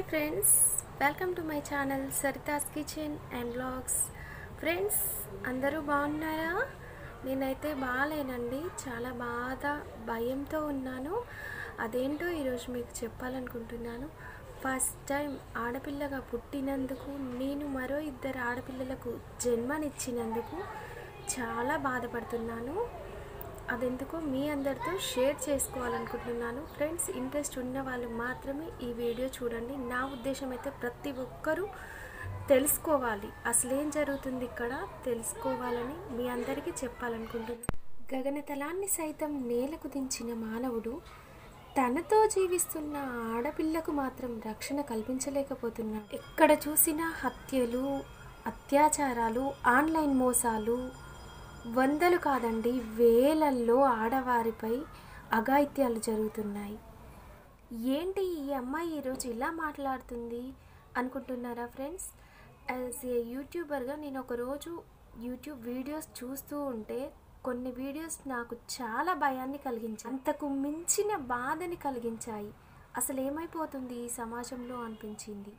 friends welcome to my channel Saritha's kitchen and vlogs friends అందరూ బాగున్నారా నేనైతే బాగాలేనండి చాలా బాధ భయంతో ఉన్నాను అదేంటో ఈరోజు మీకు చెప్పాలనుకుంటున్నాను ఫస్ట్ టైం ఆడపిల్లగా పుట్టినందుకు నేను మరో ఇద్దరు ఆడపిల్లలకు జన్మనిచ్చినందుకు చాలా బాధపడుతున్నాను అదెందుకో మీ అందరితో షేర్ చేసుకోవాలనుకుంటున్నాను ఫ్రెండ్స్ ఇంట్రెస్ట్ ఉన్న వాళ్ళు మాత్రమే ఈ వీడియో చూడండి నా ఉద్దేశం అయితే ప్రతి ఒక్కరూ తెలుసుకోవాలి అసలు ఏం జరుగుతుంది ఇక్కడ తెలుసుకోవాలని మీ అందరికీ చెప్పాలనుకుంటున్నాను గగనతలాన్ని సైతం నేలకు దించిన మానవుడు తనతో జీవిస్తున్న ఆడపిల్లకు మాత్రం రక్షణ కల్పించలేకపోతున్నాడు ఎక్కడ చూసినా హత్యలు అత్యాచారాలు ఆన్లైన్ మోసాలు వందలు కాదండి వేలల్లో ఆడవారిపై అఘాయిత్యాలు జరుగుతున్నాయి ఏంటి ఈ అమ్మాయి ఈరోజు ఇలా మాట్లాడుతుంది అనుకుంటున్నారా ఫ్రెండ్స్ యాజ్ ఏ యూట్యూబర్గా నేను ఒకరోజు యూట్యూబ్ వీడియోస్ చూస్తూ ఉంటే కొన్ని వీడియోస్ నాకు చాలా భయాన్ని కలిగించాయి అంతకు మించిన బాధని కలిగించాయి అసలు ఏమైపోతుంది ఈ సమాజంలో అనిపించింది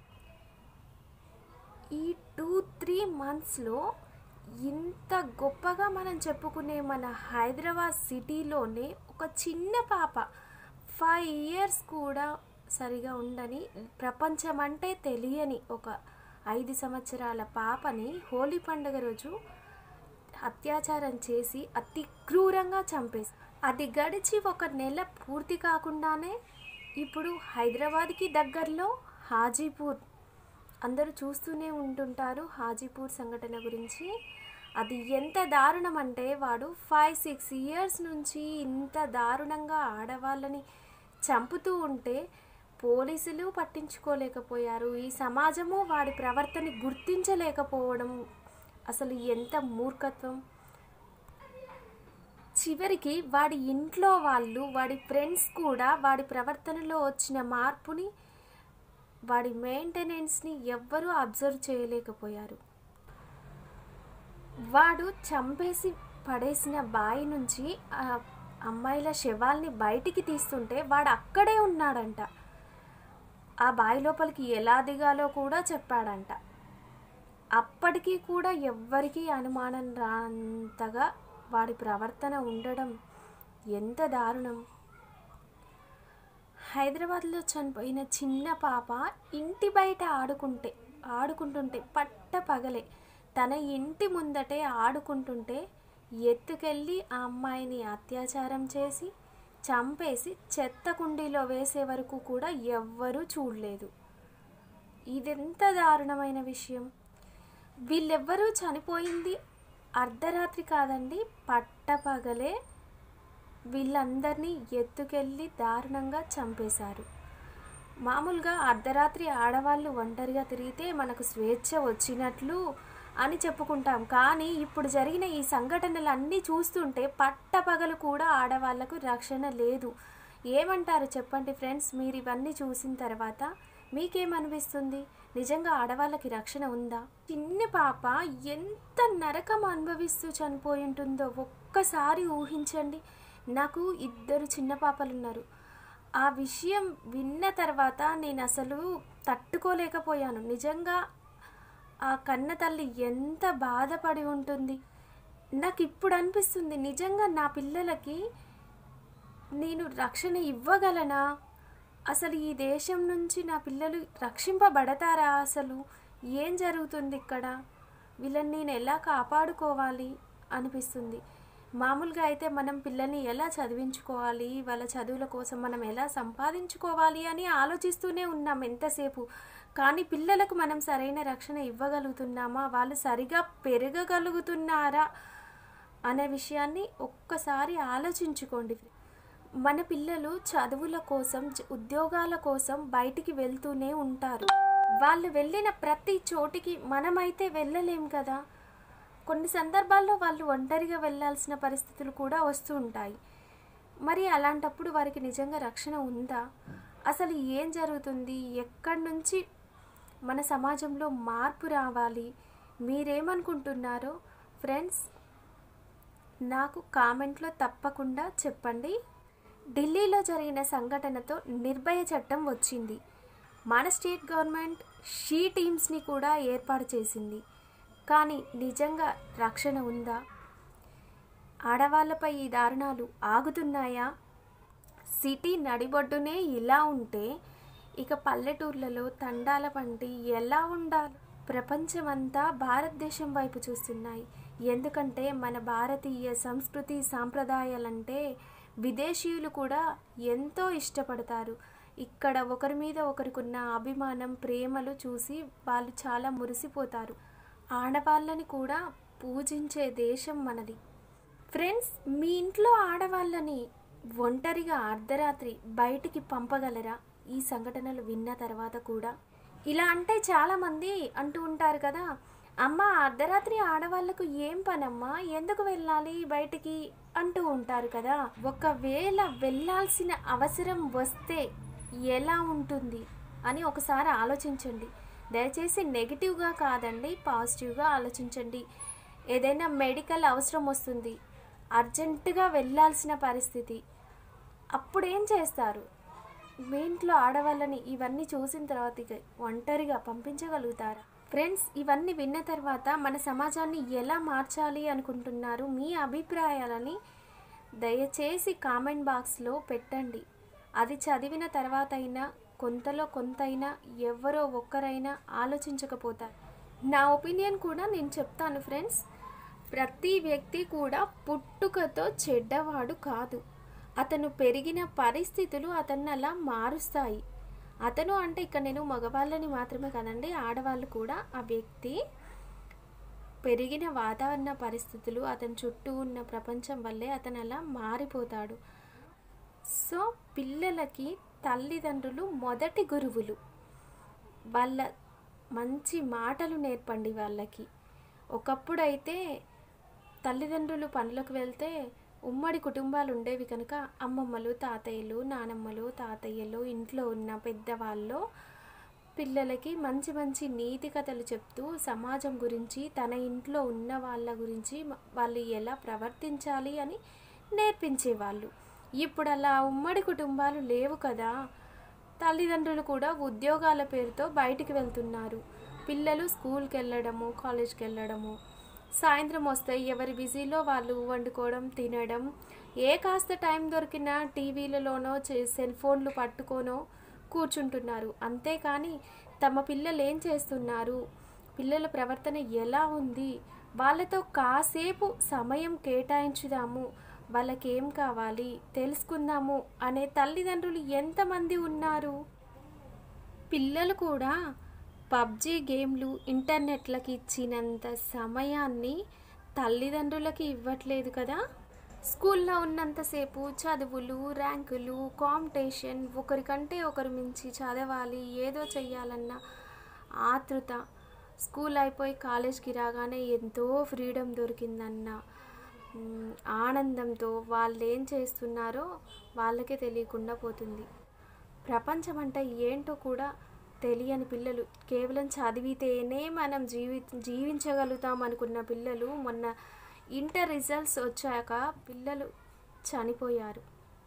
ఈ టూ త్రీ మంత్స్లో ఇంత గొప్పగా మనం చెప్పుకునే మన హైదరాబాద్ సిటీలోనే ఒక చిన్న పాప ఫైవ్ ఇయర్స్ కూడా సరిగా ఉండని ప్రపంచం అంటే తెలియని ఒక ఐదు సంవత్సరాల పాపని హోలీ పండుగ రోజు అత్యాచారం చేసి అతి క్రూరంగా చంపేసి అది గడిచి ఒక నెల పూర్తి కాకుండానే ఇప్పుడు హైదరాబాద్కి దగ్గరలో హాజీపూర్ అందరూ చూస్తూనే ఉంటుంటారు హాజీపూర్ సంఘటన గురించి అది ఎంత దారుణం అంటే వాడు ఫైవ్ సిక్స్ ఇయర్స్ నుంచి ఇంత దారుణంగా ఆడవాళ్ళని చంపుతూ ఉంటే పోలీసులు పట్టించుకోలేకపోయారు ఈ సమాజము వాడి ప్రవర్తన గుర్తించలేకపోవడం అసలు ఎంత మూర్ఖత్వం చివరికి వాడి ఇంట్లో వాళ్ళు వాడి ఫ్రెండ్స్ కూడా వాడి ప్రవర్తనలో వచ్చిన మార్పుని వాడి మెయింటెనెన్స్ని ఎవ్వరూ అబ్జర్వ్ చేయలేకపోయారు వాడు చంపేసి పడేసిన బావి నుంచి ఆ అమ్మాయిల శవాల్ని బయటికి తీస్తుంటే వాడు అక్కడే ఉన్నాడంట ఆ బావి లోపలికి ఎలా దిగాలో కూడా చెప్పాడంట అప్పటికీ కూడా ఎవ్వరికీ అనుమానం రాంతగా వాడి ప్రవర్తన ఉండడం ఎంత దారుణం హైదరాబాద్లో చనిపోయిన చిన్న పాప ఇంటి బయట ఆడుకుంటే ఆడుకుంటుంటే పట్ట పగలే తన ఇంటి ముందటే ఆడుకుంటుంటే ఎత్తుకెళ్ళి ఆ అమ్మాయిని అత్యాచారం చేసి చంపేసి చెత్త కుండీలో వేసే వరకు కూడా ఎవ్వరూ చూడలేదు ఇదెంత దారుణమైన విషయం వీళ్ళెవ్వరూ చనిపోయింది అర్ధరాత్రి కాదండి పట్టపగలే వీళ్ళందరినీ ఎత్తుకెళ్ళి దారుణంగా చంపేశారు మామూలుగా అర్ధరాత్రి ఆడవాళ్ళు ఒంటరిగా తిరిగితే మనకు స్వేచ్ఛ వచ్చినట్లు అని చెప్పుకుంటాం కానీ ఇప్పుడు జరిగిన ఈ సంఘటనలన్నీ చూస్తుంటే పట్టపగలు కూడా ఆడవాళ్లకు రక్షణ లేదు ఏమంటారు చెప్పండి ఫ్రెండ్స్ మీరు ఇవన్నీ చూసిన తర్వాత మీకేమనిపిస్తుంది నిజంగా ఆడవాళ్ళకి రక్షణ ఉందా చిన్న పాప ఎంత నరకం అనుభవిస్తూ చనిపోయి ఉంటుందో ఒక్కసారి ఊహించండి నాకు ఇద్దరు చిన్న పాపలు ఉన్నారు ఆ విషయం విన్న తర్వాత నేను అసలు తట్టుకోలేకపోయాను నిజంగా ఆ కన్న తల్లి ఎంత బాధపడి ఉంటుంది నాకు ఇప్పుడు అనిపిస్తుంది నిజంగా నా పిల్లలకి నేను రక్షణ ఇవ్వగలనా అసలు ఈ దేశం నుంచి నా పిల్లలు రక్షింపబడతారా అసలు ఏం జరుగుతుంది ఇక్కడ వీళ్ళని నేను ఎలా కాపాడుకోవాలి అనిపిస్తుంది మామూలుగా అయితే మనం పిల్లల్ని ఎలా చదివించుకోవాలి వాళ్ళ చదువుల కోసం మనం ఎలా సంపాదించుకోవాలి అని ఆలోచిస్తూనే ఉన్నాం ఎంతసేపు కానీ పిల్లలకు మనం సరైన రక్షణ ఇవ్వగలుగుతున్నామా వాళ్ళు సరిగా పెరగగలుగుతున్నారా అనే విషయాన్ని ఒక్కసారి ఆలోచించుకోండి మన పిల్లలు చదువుల కోసం ఉద్యోగాల కోసం బయటికి వెళ్తూనే ఉంటారు వాళ్ళు వెళ్ళిన ప్రతి చోటికి మనమైతే వెళ్ళలేం కదా కొన్ని సందర్భాల్లో వాళ్ళు ఒంటరిగా వెళ్ళాల్సిన పరిస్థితులు కూడా వస్తూ ఉంటాయి మరి అలాంటప్పుడు వారికి నిజంగా రక్షణ ఉందా అసలు ఏం జరుగుతుంది ఎక్కడి నుంచి మన సమాజంలో మార్పు రావాలి మీరేమనుకుంటున్నారో ఫ్రెండ్స్ నాకు కామెంట్లో తప్పకుండా చెప్పండి ఢిల్లీలో జరిగిన సంఘటనతో నిర్భయ చట్టం వచ్చింది మన స్టేట్ గవర్నమెంట్ షీ టీమ్స్ని కూడా ఏర్పాటు చేసింది కానీ నిజంగా రక్షణ ఉందా ఆడవాళ్ళపై ఈ దారుణాలు ఆగుతున్నాయా సిటీ నడిబొడ్డునే ఇలా ఉంటే ఇక పల్లెటూర్లలో తండాల పంటి ఎలా ఉండాలి ప్రపంచమంతా భారతదేశం వైపు చూస్తున్నాయి ఎందుకంటే మన భారతీయ సంస్కృతి సాంప్రదాయాలంటే విదేశీయులు కూడా ఎంతో ఇష్టపడతారు ఇక్కడ ఒకరి మీద ఒకరికున్న అభిమానం ప్రేమలు చూసి వాళ్ళు చాలా మురిసిపోతారు ఆడవాళ్ళని కూడా పూజించే దేశం మనది ఫ్రెండ్స్ మీ ఇంట్లో ఆడవాళ్ళని ఒంటరిగా అర్ధరాత్రి బయటికి పంపగలరా ఈ సంఘటనలు విన్న తర్వాత కూడా ఇలా అంటే చాలామంది అంటూ ఉంటారు కదా అమ్మ అర్ధరాత్రి ఆడవాళ్ళకు ఏం పనమ్మా ఎందుకు వెళ్ళాలి బయటికి అంటూ ఉంటారు కదా ఒకవేళ వెళ్ళాల్సిన అవసరం వస్తే ఎలా ఉంటుంది అని ఒకసారి ఆలోచించండి దయచేసి నెగిటివ్గా కాదండి పాజిటివ్గా ఆలోచించండి ఏదైనా మెడికల్ అవసరం వస్తుంది అర్జెంటుగా వెళ్ళాల్సిన పరిస్థితి అప్పుడు ఏం చేస్తారు మీ ఇంట్లో ఆడవాళ్ళని ఇవన్నీ చూసిన తర్వాత ఇక ఒంటరిగా పంపించగలుగుతారా ఫ్రెండ్స్ ఇవన్నీ విన్న తర్వాత మన సమాజాన్ని ఎలా మార్చాలి అనుకుంటున్నారు మీ అభిప్రాయాలని దయచేసి కామెంట్ బాక్స్లో పెట్టండి అది చదివిన తర్వాత అయినా కొంతలో కొంతైనా ఎవరో ఒక్కరైనా ఆలోచించకపోతారు నా ఒపీనియన్ కూడా నేను చెప్తాను ఫ్రెండ్స్ ప్రతి వ్యక్తి కూడా పుట్టుకతో చెడ్డవాడు కాదు అతను పెరిగిన పరిస్థితులు అతన్ని అలా మారుస్తాయి అతను అంటే ఇక్కడ నేను మగవాళ్ళని మాత్రమే కదండి ఆడవాళ్ళు కూడా ఆ వ్యక్తి పెరిగిన వాతావరణ పరిస్థితులు అతని చుట్టూ ఉన్న ప్రపంచం వల్లే అతను అలా మారిపోతాడు సో పిల్లలకి తల్లిదండ్రులు మొదటి గురువులు వాళ్ళ మంచి మాటలు నేర్పండి వాళ్ళకి ఒకప్పుడు అయితే తల్లిదండ్రులు పనులకు వెళ్తే ఉమ్మడి కుటుంబాలు ఉండేవి కనుక అమ్మమ్మలు తాతయ్యలు నానమ్మలు తాతయ్యలు ఇంట్లో ఉన్న పెద్దవాళ్ళు పిల్లలకి మంచి మంచి నీతి కథలు చెప్తూ సమాజం గురించి తన ఇంట్లో ఉన్న వాళ్ళ గురించి మ- వాళ్ళు ఎలా ప్రవర్తించాలి అని నేర్పించేవాళ్ళు ఇప్పుడు అలా ఉమ్మడి కుటుంబాలు లేవు కదా తల్లిదండ్రులు కూడా ఉద్యోగాల పేరుతో బయటికి వెళ్తున్నారు పిల్లలు స్కూల్కి వెళ్ళడము కాలేజ్కి వెళ్ళడము సాయంత్రం వస్తే ఎవరి బిజీలో వాళ్ళు వండుకోవడం తినడం ఏ కాస్త టైం దొరికినా టీవీలలోనో చే- సెల్ ఫోన్లు పట్టుకోనో కూర్చుంటున్నారు అంతేకాని తమ పిల్లలు ఏం చేస్తున్నారు పిల్లల ప్రవర్తన ఎలా ఉంది వాళ్ళతో కాసేపు సమయం కేటాయించుదాము వాళ్ళకి ఏం కావాలి తెలుసుకుందాము అనే తల్లిదండ్రులు ఎంతమంది ఉన్నారు పిల్లలు కూడా పబ్జి గేమ్లు ఇంటర్నెట్లకి ఇచ్చినంత సమయాన్ని తల్లిదండ్రులకి ఇవ్వట్లేదు కదా స్కూల్లో ఉన్నంతసేపు చదువులు ర్యాంకులు కాంపిటీషన్ ఒకరికంటే ఒకరు మించి చదవాలి ఏదో చెయ్యాలన్న ఆతృత స్కూల్ అయిపోయి కాలేజ్కి రాగానే ఎంతో ఫ్రీడమ్ దొరికిందన్న మ్, ఆనందంతో వాళ్ళు ఏం చేస్తున్నారో వాళ్ళకే తెలియకుండా పోతుంది ప్రపంచం అంటే ఏంటో కూడా తెలియని పిల్లలు కేవలం చదివితేనే మనం జీవి జీవించగలుగుతాం అనుకున్న పిల్లలు మొన్న ఇంటర్ రిజల్ట్స్ వచ్చాక పిల్లలు చనిపోయారు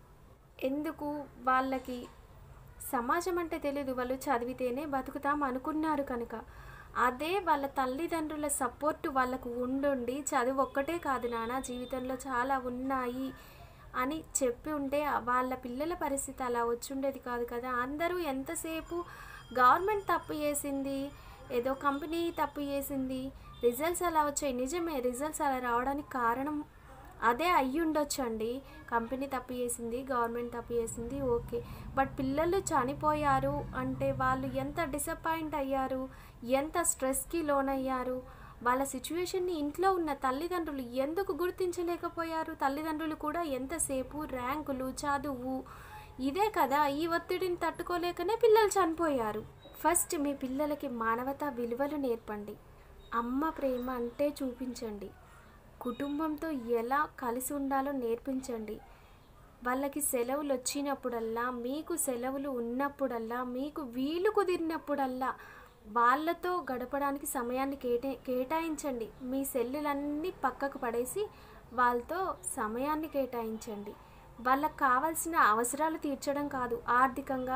ఎందుకు వాళ్ళకి సమాజం అంటే తెలియదు వాళ్ళు చదివితేనే బతుకుతాం అనుకున్నారు కనుక అదే వాళ్ళ తల్లిదండ్రుల సపోర్ట్ వాళ్ళకు ఉండుండి చదువు ఒక్కటే కాదు నాన్న జీవితంలో చాలా ఉన్నాయి అని చెప్పి ఉంటే వాళ్ళ పిల్లల పరిస్థితి అలా వచ్చుండేది కాదు కదా అందరూ ఎంతసేపు గవర్నమెంట్ తప్పు చేసింది ఏదో కంపెనీ తప్పు చేసింది రిజల్ట్స్ అలా వచ్చాయి నిజమే రిజల్ట్స్ అలా రావడానికి కారణం అదే అయ్యి ఉండొచ్చండి కంపెనీ తప్పు చేసింది గవర్నమెంట్ తప్పు చేసింది ఓకే బట్ పిల్లలు చనిపోయారు అంటే వాళ్ళు ఎంత డిసప్పాయింట్ అయ్యారు ఎంత స్ట్రెస్కి లోనయ్యారు వాళ్ళ సిచ్యువేషన్ని ఇంట్లో ఉన్న తల్లిదండ్రులు ఎందుకు గుర్తించలేకపోయారు తల్లిదండ్రులు కూడా ఎంతసేపు ర్యాంకులు చదువు ఇదే కదా ఈ ఒత్తిడిని తట్టుకోలేకనే పిల్లలు చనిపోయారు ఫస్ట్ మీ పిల్లలకి మానవతా విలువలు నేర్పండి అమ్మ ప్రేమ అంటే చూపించండి కుటుంబంతో ఎలా కలిసి ఉండాలో నేర్పించండి వాళ్ళకి సెలవులు వచ్చినప్పుడల్లా మీకు సెలవులు ఉన్నప్పుడల్లా మీకు వీలు కుదిరినప్పుడల్లా వాళ్ళతో గడపడానికి సమయాన్ని కేటా కేటాయించండి మీ సెల్లులన్నీ పక్కకు పడేసి వాళ్ళతో సమయాన్ని కేటాయించండి వాళ్ళకి కావాల్సిన అవసరాలు తీర్చడం కాదు ఆర్థికంగా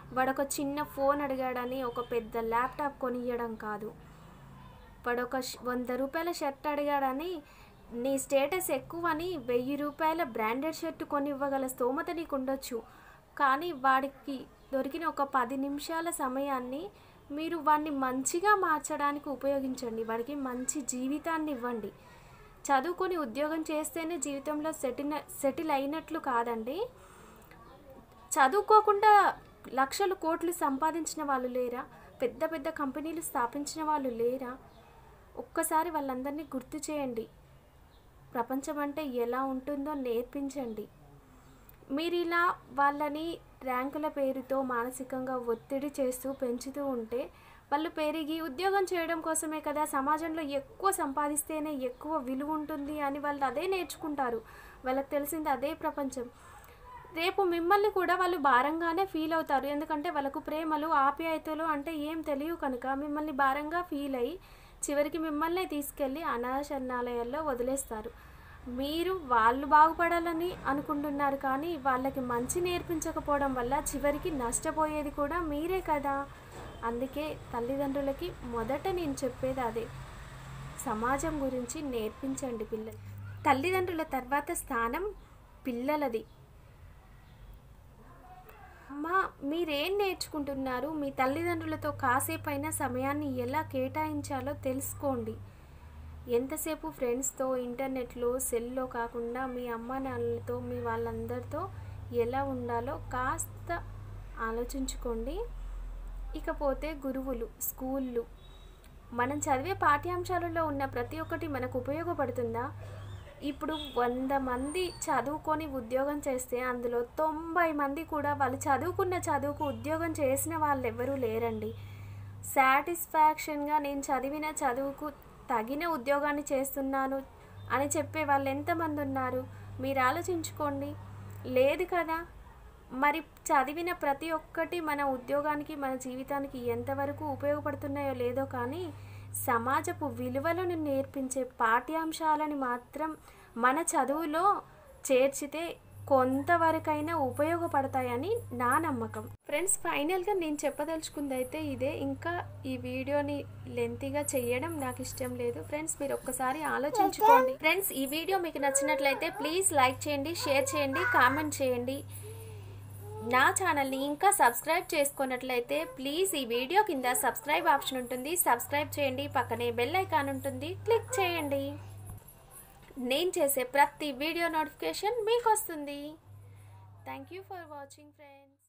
వాడు ఒక చిన్న ఫోన్ అడిగాడని ఒక పెద్ద ల్యాప్టాప్ కొనియడం కాదు వాడు ఒక ష్- వంద రూపాయల షర్ట్ అడిగాడని నీ స్టేటస్ ఎక్కువని వెయ్యి రూపాయల బ్రాండెడ్ షర్ట్ కొని ఇవ్వగల స్తోమత నీకు ఉండొచ్చు కానీ వాడికి దొరికిన ఒక పది నిమిషాల సమయాన్ని మీరు వాడిని మంచిగా మార్చడానికి ఉపయోగించండి వాడికి మంచి జీవితాన్ని ఇవ్వండి చదువుకొని ఉద్యోగం చేస్తేనే జీవితంలో సెటిల్ సెటిల్ అయినట్లు కాదండి చదువుకోకుండా లక్షలు కోట్లు సంపాదించిన వాళ్ళు లేరా పెద్ద పెద్ద కంపెనీలు స్థాపించిన వాళ్ళు లేరా ఒక్కసారి వాళ్ళందరినీ గుర్తు చేయండి ప్రపంచం అంటే ఎలా ఉంటుందో నేర్పించండి మీరు ఇలా వాళ్ళని ర్యాంకుల పేరుతో మానసికంగా ఒత్తిడి చేస్తూ పెంచుతూ ఉంటే వాళ్ళు పెరిగి ఉద్యోగం చేయడం కోసమే కదా సమాజంలో ఎక్కువ సంపాదిస్తేనే ఎక్కువ విలువ ఉంటుంది అని వాళ్ళు అదే నేర్చుకుంటారు వాళ్ళకి తెలిసింది అదే ప్రపంచం రేపు మిమ్మల్ని కూడా వాళ్ళు భారంగానే ఫీల్ అవుతారు ఎందుకంటే వాళ్ళకు ప్రేమలు ఆప్యాయతలు అంటే ఏం తెలియవు కనుక మిమ్మల్ని భారంగా ఫీల్ అయ్యి చివరికి మిమ్మల్ని తీసుకెళ్ళి అనాథ శరణాలయాల్లో వదిలేస్తారు మీరు వాళ్ళు బాగుపడాలని అనుకుంటున్నారు కానీ వాళ్ళకి మంచి నేర్పించకపోవడం వల్ల చివరికి నష్టపోయేది కూడా మీరే కదా అందుకే తల్లిదండ్రులకి మొదట నేను చెప్పేది అదే సమాజం గురించి నేర్పించండి పిల్లలు తల్లిదండ్రుల తర్వాత స్థానం పిల్లలది అమ్మా మీరేం నేర్చుకుంటున్నారు మీ తల్లిదండ్రులతో కాసేపైనా సమయాన్ని ఎలా కేటాయించాలో తెలుసుకోండి ఎంతసేపు ఫ్రెండ్స్తో ఇంటర్నెట్లో సెల్లో కాకుండా మీ అమ్మ నాన్నలతో మీ వాళ్ళందరితో ఎలా ఉండాలో కాస్త ఆలోచించుకోండి ఇకపోతే గురువులు స్కూళ్ళు మనం చదివే పాఠ్యాంశాలలో ఉన్న ప్రతి ఒక్కటి మనకు ఉపయోగపడుతుందా ఇప్పుడు వంద మంది చదువుకొని ఉద్యోగం చేస్తే అందులో తొంభై మంది కూడా వాళ్ళు చదువుకున్న చదువుకు ఉద్యోగం చేసిన వాళ్ళు ఎవరూ లేరండి సాటిస్ఫాక్షన్గా నేను చదివిన చదువుకు తగిన ఉద్యోగాన్ని చేస్తున్నాను అని చెప్పే వాళ్ళు ఎంతమంది ఉన్నారు మీరు ఆలోచించుకోండి లేదు కదా మరి చదివిన ప్రతి ఒక్కటి మన ఉద్యోగానికి మన జీవితానికి ఎంతవరకు ఉపయోగపడుతున్నాయో లేదో కానీ సమాజపు విలువలను నేర్పించే పాఠ్యాంశాలని మాత్రం మన చదువులో చేర్చితే కొంతవరకైనా ఉపయోగపడతాయని నా నమ్మకం ఫ్రెండ్స్ ఫైనల్గా నేను చెప్పదలుచుకుంది అయితే ఇదే ఇంకా ఈ వీడియోని లెంతీగా చేయడం నాకు ఇష్టం లేదు ఫ్రెండ్స్ మీరు ఒక్కసారి ఆలోచించుకోండి ఫ్రెండ్స్ ఈ వీడియో మీకు నచ్చినట్లయితే ప్లీజ్ లైక్ చేయండి షేర్ చేయండి కామెంట్ చేయండి నా ఛానల్ని ఇంకా సబ్స్క్రైబ్ చేసుకున్నట్లయితే ప్లీజ్ ఈ వీడియో కింద సబ్స్క్రైబ్ ఆప్షన్ ఉంటుంది సబ్స్క్రైబ్ చేయండి పక్కనే బెల్ ఐకాన్ ఉంటుంది క్లిక్ చేయండి నేను చేసే ప్రతి వీడియో నోటిఫికేషన్ మీకు వస్తుంది thank you for watching friends